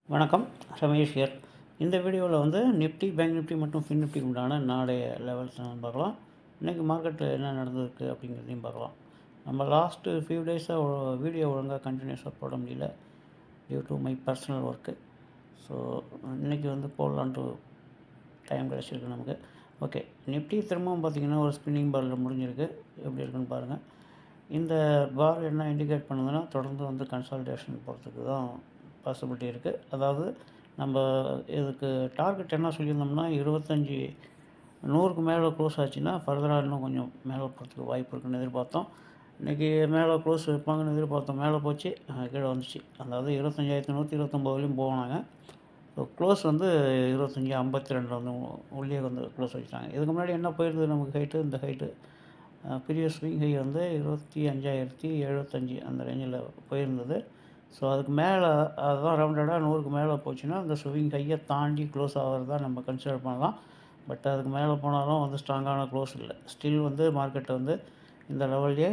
வணக்கம் ரமேஷ் ஹியர் இந்த வீடியோவில் வந்து நிஃப்டி பேங்க் நிஃப்டி மற்றும் ஃபின் நிஃப்டி உண்டான நாளைய லெவல்ஸ் பார்க்கலாம் இன்றைக்கி மார்க்கெட்டில் என்ன நடந்திருக்கு அப்படிங்கிறதையும் பார்க்கலாம் நம்ம லாஸ்ட்டு ஃபியூ டேஸாக வீடியோ ஒழுங்காக கண்டினியூஸாக போட முடியல due to my personal work so இன்றைக்கி வந்து போடலான்ட்டு டைம் கிடச்சிருக்கு நமக்கு ஓகே நிஃப்டி திரும்பவும் பார்த்தீங்கன்னா ஒரு ஸ்பின்னிங் பாரில் முடிஞ்சிருக்கு எப்படி இருக்குன்னு பாருங்கள் இந்த பார் என்ன இண்டிகேட் பண்ணுதுன்னா தொடர்ந்து வந்து கன்சால்டேஷன் போகிறதுக்கு தான் பாசிபிலிட்டி இருக்குது அதாவது நம்ம இதுக்கு டார்கெட் என்ன சொல்லியிருந்தோம்னா இருபத்தஞ்சி நூறுக்கு மேலே க்ளோஸ் ஆச்சுன்னா ஃபர்தராக இன்னும் கொஞ்சம் மேலே போகிறதுக்கு வாய்ப்பு இருக்குன்னு எதிர்பார்த்தோம் இன்றைக்கி மேலே க்ளோஸ் வைப்பாங்கன்னு எதிர்பார்த்தோம் மேலே போச்சு அஹ் கீழே வந்துச்சு அதாவது இருபத்தஞ்சாயிரத்தி நூற்றி இருபத்தொம்போது வரையும் போனாங்க ஸோ க்ளோஸ் வந்து இருபத்தஞ்சி ஐம்பத்தி ரெண்டு வந்து உள்ளே வந்து க்ளோஸ் வச்சுட்டாங்க இதுக்கு முன்னாடி என்ன போயிருந்தது நமக்கு ஹைட்டு இந்த ஹைட்டு பெரிய ஸ்விங் ஹை வந்து இருபத்தி அஞ்சாயிரத்தி எழுபத்தஞ்சி அந்த ரேஞ்சில் போயிருந்தது ஸோ அதுக்கு மேலே அதுதான் ரவுண்டடாக நூறுக்கு மேலே போச்சுன்னா அந்த ஸ்விங் ஹையை தாண்டி க்ளோஸ் ஆகிறதா நம்ம கன்சிடர் பண்ணலாம் பட் அதுக்கு மேலே போனாலும் வந்து ஸ்ட்ராங்கான க்ளோஸ் இல்லை ஸ்டில் வந்து மார்க்கெட்டை வந்து இந்த லெவல்லே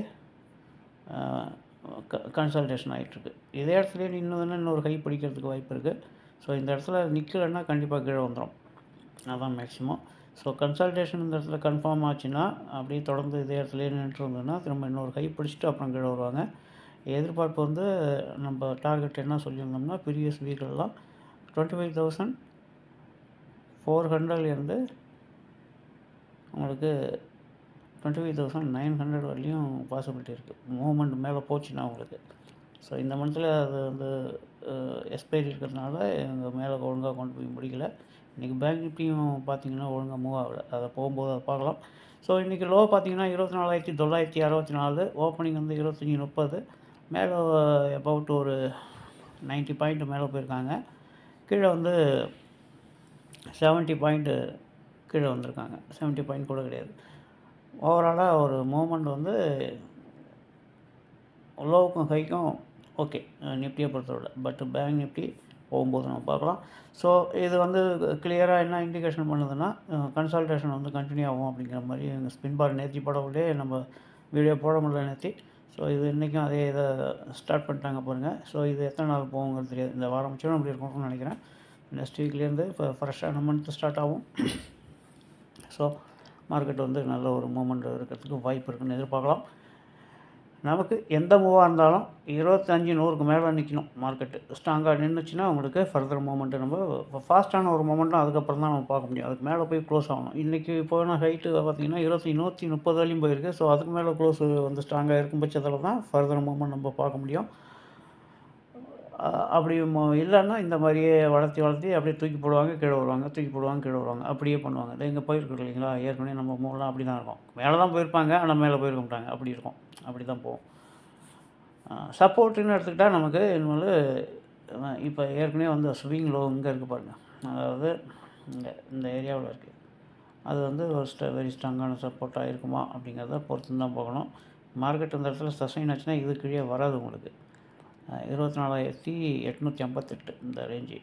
கன்சல்டேஷன் ஆகிட்டுருக்கு இதே இடத்துல இன்னும் இன்னொரு ஹை பிடிக்கிறதுக்கு வாய்ப்பு இருக்குது ஸோ இந்த இடத்துல நிற்கலைன்னா கண்டிப்பாக கீழே வந்துடும் அதான் மேக்ஸிமம் ஸோ கன்சல்டேஷன் இந்த இடத்துல கன்ஃபார்ம் ஆச்சுன்னா அப்படியே தொடர்ந்து இதே இடத்துல நின்றுட்டு இருந்ததுன்னா திரும்ப இன்னொரு கை பிடிச்சிட்டு அப்புறம் கீழே வருவாங்க எதிர்பார்ப்பு வந்து நம்ம டார்கெட் என்ன சொல்லியிருந்தோம்னா ப்ரீவியஸ் வீக்கெல்லாம் டுவெண்ட்டி ஃபைவ் தௌசண்ட் ஃபோர் ஹண்ட்ரட்லேருந்து உங்களுக்கு twenty five thousand nine hundred வரலையும் பாசிபிலிட்டி இருக்குது மூவ்மெண்ட் மேலே போச்சுன்னா உங்களுக்கு ஸோ இந்த மந்தில் அது வந்து எக்ஸ்பைரி இருக்கிறதுனால எங்கள் மேலே ஒழுங்காக கொண்டு போய் முடிக்கல இன்றைக்கி பேங்க் நிஃப்டியும் பார்த்தீங்கன்னா ஒழுங்காக மூவ் ஆகலை அதை போகும்போது அதை பார்க்கலாம் ஸோ இன்றைக்கி லோ பார்த்தீங்கன்னா இருபத்தி நாலாயிரத்தி தொள்ளாயிரத்தி அறுபத்தி நாலு ஓப்பனிங் வந்து இருபத்தஞ்சி முப்பது மேலே அபவுட் ஒரு நைன்ட்டி பாயிண்ட் மேலே போயிருக்காங்க கீழே வந்து செவன்ட்டி பாயிண்ட்டு கீழே வந்திருக்காங்க செவன்ட்டி பாயிண்ட் கூட கிடையாது ஓவராலாக ஒரு மூமெண்ட் வந்து லோவுக்கும் ஹைக்கும் ஓகே நிஃப்டியை பொறுத்தவரை பட் பேங்க் நிஃப்டி போகும்போது நம்ம பார்க்கலாம் ஸோ இது வந்து கிளியராக என்ன இண்டிகேஷன் பண்ணுதுன்னா கன்சல்டேஷன் வந்து கண்டினியூ ஆகும் அப்படிங்கிற மாதிரி எங்கள் ஸ்பின் பார் நேர்த்தி படவுலே நம்ம வீடியோ போட முடியல நேர்த்தி ஸோ இது இன்றைக்கும் அதே இதை ஸ்டார்ட் பண்ணிட்டாங்க பாருங்கள் ஸோ இது எத்தனை நாள் போகுங்கிறது தெரியாது இந்த வாரம் வச்சும் அப்படி இருக்கும்னு நினைக்கிறேன் நெக்ஸ்ட் வீக்லேருந்து இப்போ ஃப்ரெஷ்ஷான மந்த் ஸ்டார்ட் ஆகும் ஸோ மார்க்கெட் வந்து நல்ல ஒரு மூமெண்ட் இருக்கிறதுக்கு வாய்ப்பு இருக்குன்னு எதிர்பார்க்கலாம் நமக்கு எந்த மூவாக இருந்தாலும் இருபத்தஞ்சி நூறுக்கு மேலே நிற்கணும் மார்க்கெட்டு ஸ்ட்ராங்காக நின்றுச்சுன்னா உங்களுக்கு ஃபர்தர் மூமெண்ட்டு நம்ம ஃபாஸ்ட்டான ஒரு மூமெண்ட்டும் அதுக்கப்புறம் தான் நம்ம பார்க்க முடியும் அதுக்கு மேலே போய் க்ளோஸ் ஆகணும் இன்றைக்கி போன ஹைட்டு பார்த்திங்கன்னா இருபத்தி நூற்றி முப்பது வரையும் போயிருக்கு ஸோ அதுக்கு மேலே க்ளோஸ் வந்து ஸ்ட்ராங்காக இருக்கும் பட்சத்தில் தான் ஃபர்தர் மூமெண்ட் நம்ம பார்க்க முடியும் அப்படி இல்லைன்னா இந்த மாதிரியே வளர்த்தி வளர்த்தி அப்படியே தூக்கி போடுவாங்க கீழே வருவாங்க தூக்கி போடுவாங்க கீழே வருவாங்க அப்படியே பண்ணுவாங்க இல்லை இங்கே போயிருக்கோம் இல்லைங்களா ஏற்கனவே நம்ம மூலாம் அப்படி தான் இருக்கும் மேலே தான் போயிருப்பாங்க ஆனால் மேலே போயிருக்க மாட்டாங்க அப்படி இருக்கும் அப்படி தான் போகும் சப்போர்ட்டுன்னு எடுத்துக்கிட்டால் நமக்கு இனிமேல் இப்போ ஏற்கனவே வந்து ஸ்விங் லோ இங்கே இருக்குது பாருங்கள் அதாவது இங்கே இந்த ஏரியாவில் இருக்குது அது வந்து ஒரு ஸ்ட வெரி ஸ்ட்ராங்கான சப்போர்ட்டாக இருக்குமா அப்படிங்கிறத பொறுத்து தான் போகணும் மார்க்கெட் இந்த இடத்துல சஸ்டைன் ஆச்சுன்னா இது கீழே வராது உங்களுக்கு இருபத்தி நாலாயிரத்தி எட்நூற்றி ஐம்பத்தெட்டு இந்த ரேஞ்சு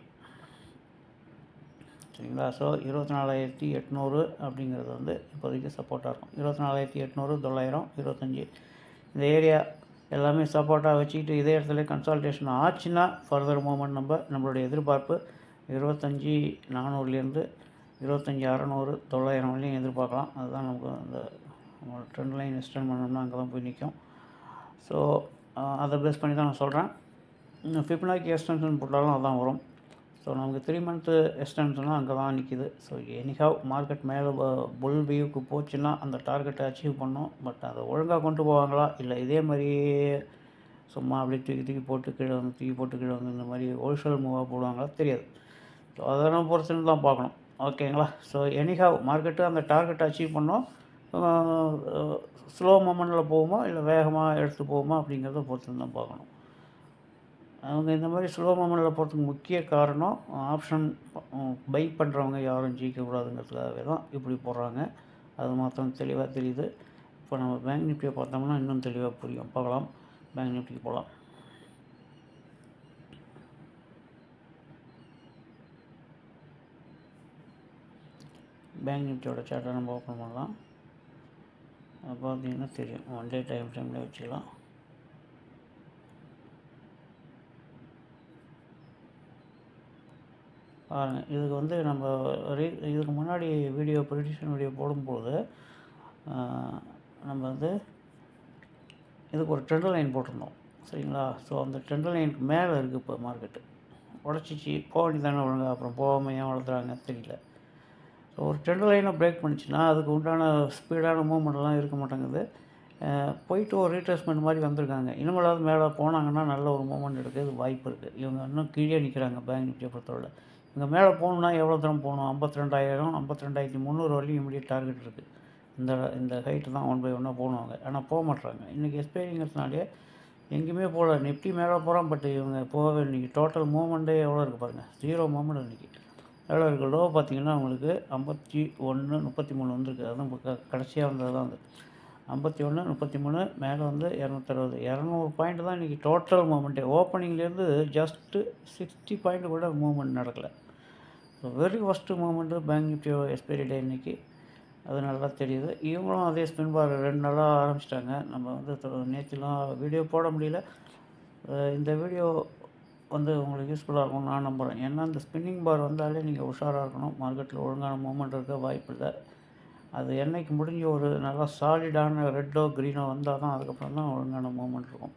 சரிங்களா ஸோ இருபத்தி நாலாயிரத்தி எட்நூறு அப்படிங்கிறது வந்து இப்போதைக்கு சப்போர்ட்டாக இருக்கும் இருபத்தி நாலாயிரத்தி எட்நூறு தொள்ளாயிரம் இருபத்தஞ்சி இந்த ஏரியா எல்லாமே சப்போர்ட்டாக வச்சுக்கிட்டு இதே இடத்துல கன்சல்டேஷன் ஆச்சுன்னா ஃபர்தர் மூமெண்ட் நம்ம நம்மளுடைய எதிர்பார்ப்பு இருபத்தஞ்சி நானூறுலேருந்து இருபத்தஞ்சி அறநூறு தொள்ளாயிரம் வரையும் எதிர்பார்க்கலாம் அதுதான் நமக்கு அந்த ட்ரெண்ட் லைன் எக்ஸ்டெண்ட் பண்ணோம்னா அங்கே தான் போய் நிற்கும் ஸோ அதை பேஸ் பண்ணி தான் நான் சொல்கிறேன் ஃபிப்னாக்கி எக்ஸ்டென்ஷன் போட்டாலும் அதான் வரும் ஸோ நமக்கு த்ரீ மந்த்து எக்ஸ்டென்ஷன்லாம் அங்கே தான் நிற்கிது ஸோ எனிஹாவ் மார்க்கெட் மேலே புல் வியூக்கு போச்சுன்னா அந்த டார்கெட்டை அச்சீவ் பண்ணோம் பட் அதை ஒழுங்காக கொண்டு போவாங்களா இல்லை இதே மாதிரியே சும்மா அப்படியே தூக்கி தூக்கி போட்டு கீழே வந்து தூக்கி போட்டு கீழே வந்து இந்த மாதிரி ஹோல்சேல் மூவாக போடுவாங்களா தெரியாது ஸோ அதெல்லாம் பொறுத்துன்னு தான் பார்க்கணும் ஓகேங்களா ஸோ எனிஹாவ் மார்க்கெட்டு அந்த டார்கெட்டை அச்சீவ் பண்ணோம் ஸ்லோ மூமெண்ட்டில் போகுமா இல்லை வேகமாக எடுத்து போகுமா அப்படிங்கிறத பொறுத்து தான் பார்க்கணும் அவங்க இந்த மாதிரி ஸ்லோ மூமெண்ட்டில் போகிறதுக்கு முக்கிய காரணம் ஆப்ஷன் பை பண்ணுறவங்க யாரும் ஜெயிக்கக்கூடாதுங்கிறதுக்காகவே தான் இப்படி போடுறாங்க அது மாத்திரம் தெளிவாக தெரியுது இப்போ நம்ம பேங்க் நிஃப்டியை பார்த்தோம்னா இன்னும் தெளிவாக புரியும் பார்க்கலாம் பேங்க் நிஃப்டிக்கு போகலாம் பேங்க் நிஃப்டியோட சார்ட்டை நம்ம ஓப்பன் பண்ணலாம் பார்த்தீங்கன்னா தெரியும் ஒன் டே டைம் ஃப்ரேமில் வச்சுக்கலாம் பாருங்க இதுக்கு வந்து நம்ம ரீ இதுக்கு முன்னாடி வீடியோ ப்ரிடிஷன் வீடியோ போடும்போது ஆஹ், நம்ம வந்து இதுக்கு ஒரு ட்ரெண்ட் லைன் போட்டிருந்தோம் சரிங்களா ஸோ அந்த ட்ரெண்ட் லைனுக்கு மேலே இருக்குது இப்போ மார்க்கெட்டு உடச்சிச்சு போக வேண்டியதானே ஒழுங்கா அப்புறம் போகாமல் ஏன் வளர்த்துறாங்க தெரியல ஸோ ஒரு ட்ரெண்ட் லைனை பிரேக் பண்ணிச்சுன்னா அதுக்கு உண்டான ஸ்பீடான மூவ்மெண்ட்லாம் இருக்க மாட்டேங்குது அஹ் போயிட்டு ஒரு ரீட்ரேஸ்மெண்ட் மாதிரி வந்திருக்காங்க இனிமேலாவது மேலே போனாங்கன்னா நல்ல ஒரு மூவ்மெண்ட் எடுக்கிறது வாய்ப்பு இருக்குது இவங்க இன்னும் கீழே நிற்கிறாங்க பேங்க் நிஃப்டியை பொறுத்தவரை இவங்க மேலே போகணுன்னா எவ்வளோ தூரம் போகணும் ஐம்பத்தி ரெண்டாயிரம் ஐம்பத்தி ரெண்டாயிரத்தி முந்நூறு வரையும் இமீடியட் டார்கெட் இருக்குது இந்த இந்த ஹைட்டு தான் ஒன் பை ஒன்னாக போகணுவாங்க ஆனால் போக மாட்றாங்க இன்றைக்கி எக்ஸ்பைரிங்கிறதுனாலே எங்கேயுமே போகல நிஃப்டி மேலே போகிறோம் பட் இவங்க போகவே இன்றைக்கி டோட்டல் மூவ்மெண்ட்டே எவ்வளோ இருக்குது பாருங்கள் ஜீரோ மூவ்மெண்ட் இன்றைக்கி எவ்வளோ இருக்குது லோ பார்த்தீங்கன்னா உங்களுக்கு ஐம்பத்தி ஒன்று முப்பத்தி மூணு வந்திருக்கு அதுவும் இப்போ க- கடைசியாக வந்தது தான் அது ஐம்பத்தி ஒன்று முப்பத்தி மூணு மேலே வந்து இரநூத்தறுபது இரநூறு பாயிண்ட் தான் இன்றைக்கி டோட்டல் மூவ்மெண்ட்டே ஓப்பனிங்லேருந்து ஜஸ்ட்டு சிக்ஸ்டி பாயிண்ட் கூட மூவ்மெண்ட் நடக்கலை so very first moment bank நிஃப்டியோ எக்ஸ்பைரி டே இன்னைக்கு அது நல்லா தெரியுது இவங்களும் அதே ஸ்பின் பார் ரெண்டு நாளாக ஆரம்பிச்சிட்டாங்க நம்ம வந்து நேற்றுலாம் வீடியோ போட முடியல அஹ் இந்த வீடியோ வந்து உங்களுக்கு யூஸ்ஃபுல்லாக இருக்கும்னு நான் நம்புகிறேன் ஏன்னா இந்த ஸ்பின்னிங் பார் வந்தாலே நீங்கள் உஷாராக இருக்கணும் மார்க்கெட்டில் ஒழுங்கான மூமெண்ட் இருக்க வாய்ப்பு இல்லை அது என்னைக்கு முடிஞ்சு ஒரு நல்லா சாலிடான ரெட்டோ க்ரீனோ வந்தால் தான் அதுக்கப்புறம் தான் ஒழுங்கான மூமெண்ட் இருக்கும்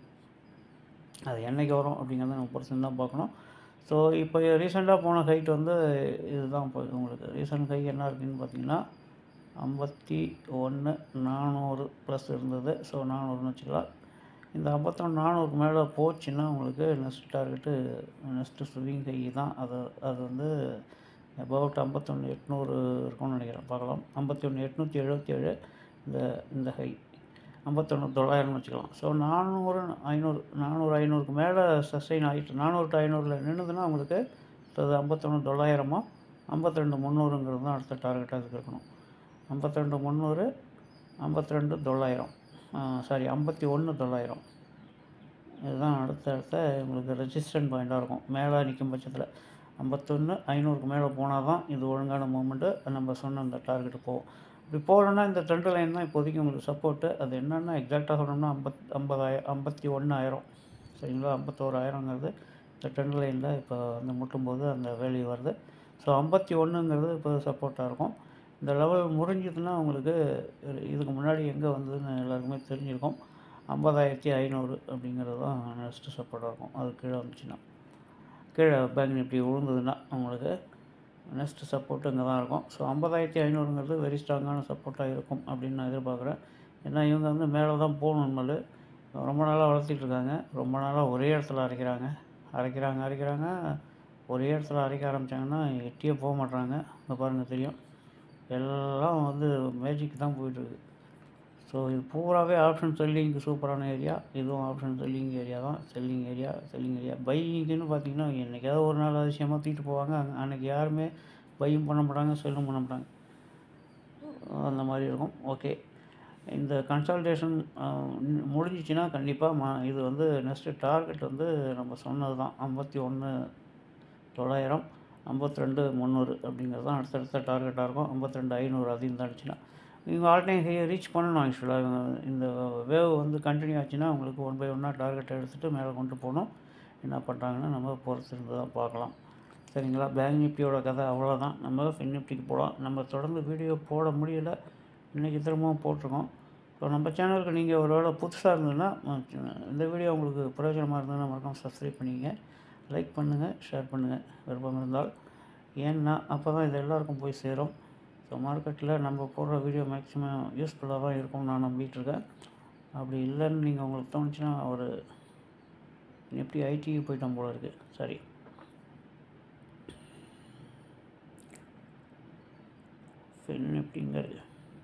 அது என்னைக்கு வரும் அப்படிங்கிறத நம்ம பொறுத்து தான் பார்க்கணும் ஸோ இப்போ ரீசெண்டாக போன ஹைட் வந்து இதுதான் இப்போ உங்களுக்கு ரீசெண்ட் ஹை என்ன இருக்குன்னு பார்த்தீங்கன்னா ஐம்பத்தி ஒன்று நானூறு ப்ளஸ் இருந்தது ஸோ நானூறுன்னு வச்சுக்கலாம் இந்த ஐம்பத்தொன்று நானூறுக்கு மேலே போச்சுன்னா உங்களுக்கு next target next swing high தான் அது அது வந்து அபவுட் ஐம்பத்தொன்று எட்நூறு இருக்கும்னு நினைக்கிறேன் பார்க்கலாம் ஐம்பத்தி ஒன்று எட்நூற்றி எழுபத்தி ஏழு இந்த இந்த ஹை ஐம்பத்தொன்று தொள்ளாயிரம்னு வச்சுக்கலாம் ஸோ நானூறு ஐநூறு நானூறு ஐநூறுக்கு மேலே சஸ்டைன் ஆகிட்டு நானூறு டு ஐநூறில் நின்றுதுன்னா உங்களுக்கு அது ஐம்பத்தொன்று தொள்ளாயிரமோ ஐம்பத்தி ரெண்டு முந்நூறுங்கிறது தான் அடுத்த டார்கெட்டாக அதுக்கு இருக்கணும் ஐம்பத்தி ரெண்டு முந்நூறு ஐம்பத்தி ரெண்டு தொள்ளாயிரம் சாரி ஐம்பத்தி ஒன்று தொள்ளாயிரம் இதுதான் அடுத்த அடுத்த உங்களுக்கு ரெஜிஸ்டன்ட் பாயிண்ட்டாக இருக்கும் மேலே நிற்கும் பட்சத்தில் ஐம்பத்தொன்று ஐநூறுக்கு மேலே போனால் தான் இது ஒழுங்கான மூமெண்ட்டு நம்ம சொன்ன அந்த டார்கெட்டு போகும் இப்படி போகலன்னா இந்த ட்ரெண்ட் லைன் தான் இப்போதைக்கு உங்களுக்கு சப்போர்ட்டு அது என்னென்னா எக்ஸாக்டாக சொல்லணும்னா ஐம்பத் ஐம்பதாயிரம் ஐம்பத்தி ஒன்றாயிரம் சரிங்களா ஐம்பத்தோராயிரங்கிறது இந்த ட்ரெண்ட் லைனில் இப்போ வந்து முட்டும்போது அந்த வேல்யூ வருது ஸோ ஐம்பத்தி ஒன்றுங்கிறது இப்போ சப்போர்ட்டாக இருக்கும் இந்த லெவல் முறிஞ்சதுன்னா உங்களுக்கு இது- இதுக்கு முன்னாடி எங்கே வந்ததுன்னு எல்லாருக்குமே தெரிஞ்சிருக்கும் ஐம்பதாயிரத்தி ஐநூறு அப்படிங்கிறது தான் நெக்ஸ்ட்டு சப்போர்ட்டாக இருக்கும் அது கீழே வந்துச்சுன்னா கீழே பேங்க் நிஃப்டி விழுந்ததுன்னா உங்களுக்கு நெக்ஸ்ட் சப்போர்ட் இங்கே தான் இருக்கும் ஸோ ஐம்பதாயிரத்தி ஐநூறுங்கிறது வெரி ஸ்ட்ராங்கான சப்போர்ட்டாக இருக்கும் அப்படின்னு நான் எதிர்பார்க்குறேன் ஏன்னா இவங்க வந்து மேலே தான் போகணும் நம்மளு ரொம்ப நாளாக வளர்த்திட்டு இருக்காங்க ரொம்ப நாளாக ஒரே இடத்துல அரைக்கிறாங்க அரைக்கிறாங்க அரைக்கிறாங்க ஒரே இடத்துல அரைக்க ஆரம்பித்தாங்கன்னா எட்டியே போக மாட்றாங்க இங்கே பாருங்கள் தெரியும் எல்லாம் வந்து மேஜிக் தான் போயிட்டுருக்கு ஸோ இது பூராவே ஆப்ஷன் செல்லிங்க்கு சூப்பரான ஏரியா இதுவும் ஆப்ஷன் செல்லிங் ஏரியா தான் செல்லிங் ஏரியா செல்லிங் ஏரியா பையிங்க்குன்னு பார்த்தீங்கன்னா என்னைக்காவது ஒரு நாள் அதிசயமாக தூக்கிட்டு போவாங்க அங்க- அன்னைக்கு யாருமே பையும் பண்ண மாட்டாங்க செல்லும் பண்ண மாட்டாங்க அந்த மாதிரி இருக்கும் ஓகே இந்த கன்சல்டேஷன் முடிஞ்சிச்சுன்னா கண்டிப்பாக மா இது வந்து நெக்ஸ்ட்டு டார்கெட் வந்து நம்ம சொன்னது தான் ஐம்பத்தி ஒன்று தொள்ளாயிரம் ஐம்பத்தி ரெண்டு முந்நூறு அப்படிங்கிறது தான் அடுத்தடுத்த டார்கெட்டாக இருக்கும் ஐம்பத்தி ரெண்டு ஐநூறு அதையும் தாண்டிச்சுன்னா இவங்க ஆல் டைம் ஹையை ரீச் பண்ணணும் ஆக்சுவலாக இவங்க இந்த வேவ் வந்து கண்டினியூ ஆச்சுன்னா உங்களுக்கு ஒன் பை ஒன்னாக டார்கெட் எடுத்துகிட்டு மேலே கொண்டு போகணும் என்ன பண்ணுறாங்கன்னு நம்ம பொறுத்திருந்து தான் பார்க்கலாம் சரிங்களா பேங்க் நிஃப்டியோட கதை அவ்வளோதான் நம்ம ஃபின் நிஃப்டிக்கு போகலாம் நம்ம தொடர்ந்து வீடியோ போட முடியல இன்றைக்கி திரும்பவும் போட்டிருக்கோம் ஸோ நம்ம சேனலுக்கு நீங்கள் ஒரு வேளை புதுசாக இருந்ததுன்னா ம- இந்த வீடியோ உங்களுக்கு பிரயோஜனமாக இருந்ததுன்னா மறக்காம சப்ஸ்கிரைப் பண்ணிக்கங்க லைக் பண்ணுங்கள் ஷேர் பண்ணுங்கள் விருப்பம் இருந்தால் ஏன்னா அப்போ தான் இது எல்லாருக்கும் போய் சேரும் ஸோ மார்க்கெட்டில் நம்ம போடுற வீடியோ மேக்ஸிமம் யூஸ்ஃபுல்லாக தான் இருக்கும்னு நான் நம்பிட்டு இருக்கேன் அப்படி இல்லைன்னு நீங்கள் உங்களுக்கு தோணுச்சுன்னா ஒரு நிஃப்டி ஐடிக்கு போயிட்டோம் போல இருக்குது சரி ஃபின் நிஃப்டிங்கிறது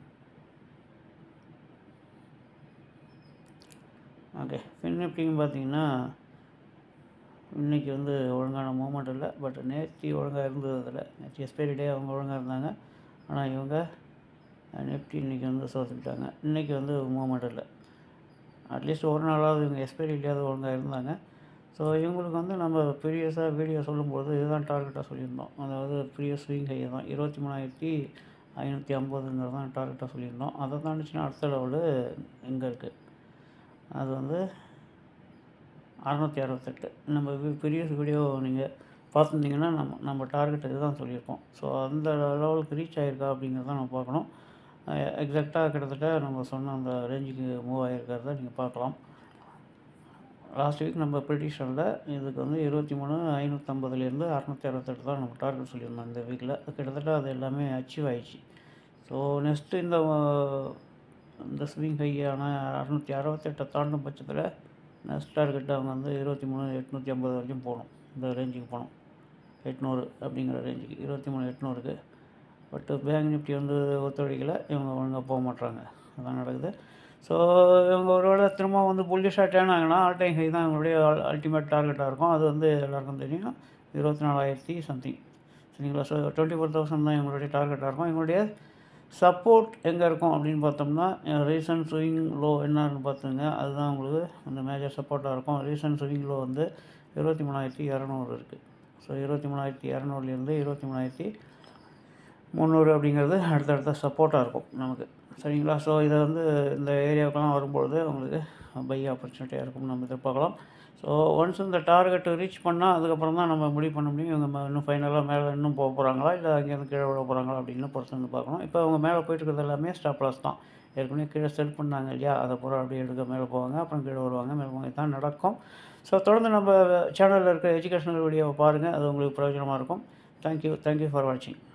ஓகே ஃபின் நிஃப்டின்னு பார்த்தீங்கன்னா இன்றைக்கி வந்து ஒழுங்கான மூமெண்ட் இல்லை பட் நேற்று ஒழுங்காக இருந்தது அதில் நேற்று எக்ஸ்பைரி டே அவங்க ஒழுங்காக இருந்தாங்க ஆனால் இவங்க நிஃப்டி இன்றைக்கி வந்து சோத்துக்கிட்டாங்க இன்றைக்கி வந்து மூமெண்ட் இல்லை அட்லீஸ்ட் ஒரு நாளாவது இவங்க எக்ஸ்பைரி இல்லாத ஒழுங்காக இருந்தாங்க ஸோ இவங்களுக்கு வந்து நம்ம ப்ரீவியஸாக வீடியோ சொல்லும்போது இதுதான் டார்கெட்டாக சொல்லியிருந்தோம் அதாவது ப்ரீவியஸ் ஸ்விங் ஹை தான் இருபத்தி மூணாயிரத்தி ஐநூற்றி ஐம்பதுங்கிறது தான் டார்கெட்டாக சொல்லியிருந்தோம் அதை தாண்டிச்சுன்னா அடுத்த லெவலு எங்கே இருக்குது அது வந்து அறநூற்றி அறுபத்தெட்டு நம்ம ப்ரீவியஸ் வீடியோ நீங்கள் பார்த்துருந்தீங்கன்னா நம்ம நம்ம டார்கெட் இதுதான் சொல்லியிருப்போம் ஸோ அந்த லெவலுக்கு ரீச் ஆகிருக்கா அப்படிங்கிறத நம்ம பார்க்கணும் எக்ஸாக்டாக கிட்டத்தட்ட நம்ம சொன்ன அந்த ரேஞ்சுக்கு மூவ் ஆகிருக்கிறத நீங்கள் பார்க்கலாம் லாஸ்ட் வீக் நம்ம ப்ரிடிஷனில் இதுக்கு வந்து இருபத்தி மூணு ஐநூற்றம்பதுலேருந்து அறநூற்றி அறுபத்தெட்டு தான் நம்ம டார்கெட் சொல்லியிருந்தோம் இந்த வீக்கில் கிட்டத்தட்ட அது எல்லாமே அச்சீவ் ஆயிடுச்சு ஸோ நெக்ஸ்ட்டு இந்த அஹ், இந்த ஸ்விங் ஹையான அறநூற்றி அறுபத்தெட்டை தாண்டும் பட்சத்தில் நெக்ஸ்ட் டார்கெட் அவங்க வந்து இருபத்தி மூணு எட்நூற்றி ஐம்பது வரைக்கும் போகணும் இந்த ரேஞ்சுக்கு போகணும் எட்நூறு அப்படிங்கிற ரேஞ்சுக்கு இருபத்தி மூணு எட்நூறுக்கு பட்டு பேங்க் நிஃப்டி வந்து ஒத்துழைக்கல இவங்க ஒழுங்காக போக மாட்றாங்க அதான் நடக்குது ஸோ இவங்க ஒரு வேளை திரும்ப வந்து புல்லிஷாக டேன் ஆகினா ஆல் டைம் ஹை தான் இவங்களுடைய அல்டிமேட் டார்கெட்டாக இருக்கும் அது வந்து எல்லாருக்கும் தெரியும் இருபத்தி நாலாயிரத்தி சம்திங் சரிங்களா ஸோ டுவெண்ட்டி ஃபோர் தௌசண்ட் தான் இவங்களுடைய டார்கெட்டாக இருக்கும் இவங்களுடைய சப்போர்ட் எங்கே இருக்கும் அப்படின்னு பார்த்தோம்னா ரீசன்ட் ஸ்விங் லோ என்னன்னு பார்த்துங்க அதுதான் உங்களுக்கு அந்த மேஜர் சப்போர்ட்டாக இருக்கும் ரீசன்ட் ஸ்விங் லோ வந்து இருபத்தி மூணாயிரத்தி இரநூறு இருக்குது ஸோ இருபத்தி மூணாயிரத்தி இரநூறுலேருந்து இருபத்தி மூணாயிரத்தி முந்நூறு அப்படிங்கிறது அடுத்தடுத்த சப்போர்ட்டாக இருக்கும் நமக்கு சரிங்களா ஸோ இதை வந்து இந்த ஏரியாவுக்கெல்லாம் வரும்பொழுது உங்களுக்கு பை ஆப்பர்ச்சுனிட்டியாக இருக்கும்னு நம்ம எதிர்பார்க்கலாம் ஸோ ஒன்ஸ் இந்த டார்கெட் ரீச் பண்ணால் அதுக்கப்புறம் தான் நம்ம முடிவு பண்ண முடியும் இவங்க ம- இன்னும் ஃபைனலாக மேலே இன்னும் போக போகிறாங்களா இல்லை அங்கேருந்து கீழே விழ போகிறாங்களா அப்படின்னு பொறுத்து வந்து பார்க்கணும் இப்போ அவங்க மேலே போயிட்டு இருக்கிறது எல்லாமே ஸ்டாப் லாஸ் தான் ஏற்கனவே கீழே செல் பண்ணாங்க இல்லையா அதை பூரா அப்படியே எடுக்க மேலே போவாங்க அப்புறம் கீழே வருவாங்க மேலே போவாங்க தான் நடக்கும் ஸோ தொடர்ந்து நம்ம சேனலில் இருக்க எஜுகேஷனல் வீடியோவை பாருங்கள் அது உங்களுக்கு பிரயோஜனமாக இருக்கும் தேங்க்யூ தேங்க்யூ ஃபார் வாட்சிங்